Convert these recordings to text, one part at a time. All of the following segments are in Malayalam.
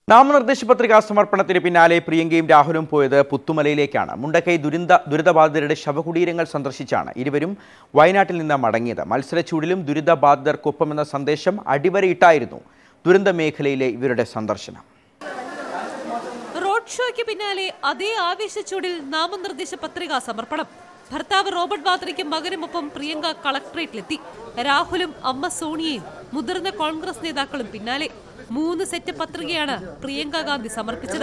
നാമനിർദ്ദേശ പത്രികാ സമർപ്പണത്തിന് പിന്നാലെ പ്രിയങ്കയും രാഹുലും പോയത് പുത്തുമലയിലേക്കാണ് മുണ്ടക്കൈ ദുരന്ത ദുരിതബാധിതരുടെ ശവകുടീരങ്ങൾ സന്ദർശിച്ചാണ് ഇരുവരും വയനാട്ടിൽ നിന്ന് മടങ്ങിയത് മത്സരച്ചൂടിലും ദുരിതബാധിതർക്കൊപ്പമെന്ന സന്ദേശം അടിവരയിട്ടായിരുന്നു ദുരന്ത മേഖലയിലെ ഇവരുടെ സന്ദർശനം റോഡ് ഷോയ്ക്ക് പിന്നാലെ അതേ ആവേശച്ചൂടിൽ നാമനിർദ്ദേശ പത്രികാ സമർപ്പണം ഭർത്താവ് റോബർട്ട് വാദ്രയ്ക്കും മകനുമൊപ്പം പ്രിയങ്ക കളക്ടറേറ്റിലെത്തി രാഹുലും അമ്മ സോണിയയും മുതിർന്ന കോൺഗ്രസ് നേതാക്കളും പിന്നാലെ മൂന്ന് സെറ്റ് പത്രികയാണ് പ്രിയങ്ക ഗാന്ധി സമർപ്പിച്ചത്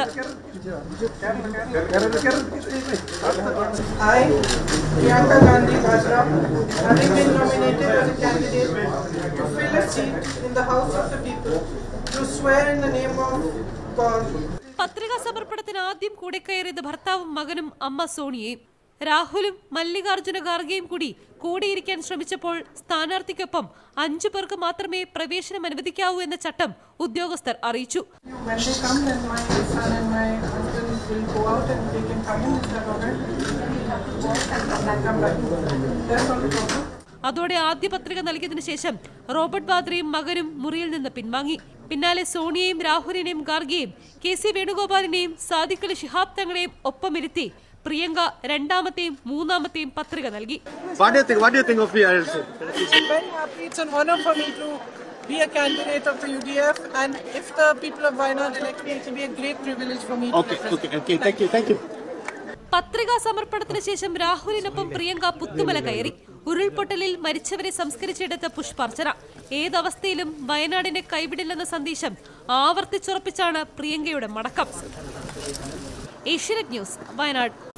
I, Priyanka Gandhi Vajra, having been nominated as a candidate to fill a seat in the House of the People, do swear in the name of God പത്രികാ സമർപ്പണത്തിന് ആദ്യം കൂടെ കയറിയത് ഭർത്താവും മകനും അമ്മ സോണിയയും രാഹുലും മല്ലികാർജുന ഖാർഗെയും കൂടി കൂടിയിരിക്കാൻ ശ്രമിച്ചപ്പോൾ സ്ഥാനാർത്ഥിക്കൊപ്പം അഞ്ചു പേർക്ക് മാത്രമേ പ്രവേശനം അനുവദിക്കാവൂ എന്ന ചട്ടം ഉദ്യോഗസ്ഥർ അറിയിച്ചു When they come, then my son and my husband will go out and they can come in. Is that all right? Come back. That's all the problem. അതോടെ ആദ്യ പത്രിക നൽകിയതിനു ശേഷം റോബർട്ട് വാദ്രയും മകനും മുറിയിൽ നിന്ന് പിൻവാങ്ങി പിന്നാലെ സോണിയയും രാഹുലിനെയും ഗാർഗിയെയും കെ സി വേണുഗോപാലിനെയും സാദിഖ് അലി ശിഹാബ് തങ്ങളെയും ഒപ്പമിരുത്തി പ്രിയങ്ക രണ്ടാമത്തെയും മൂന്നാമത്തെയും പത്രിക നൽകി What do you think? What do you think of the ILC? I'm very happy. It's an honor for me to be a candidate of the UDF, and if the people of Wayanad elect me, it will be a great privilege for me to Okay, represent. okay, okay. Thank you, thank you. പത്രികാ സമർപ്പണത്തിന് ശേഷം രാഹുലിനൊപ്പം പ്രിയങ്ക പുത്തുമല കയറി ഉരുൾപൊട്ടലിൽ മരിച്ചവരെ സംസ്കരിച്ചിടത്ത് പുഷ്പാർച്ചന ഏതവസ്ഥയിലും വയനാടിനെ കൈവിടില്ലെന്ന സന്ദേശം ആവർത്തിച്ചുറപ്പിച്ചാണ് പ്രിയങ്കയുടെ മടക്കം ഏഷ്യനെറ്റ് ന്യൂസ് വയനാട്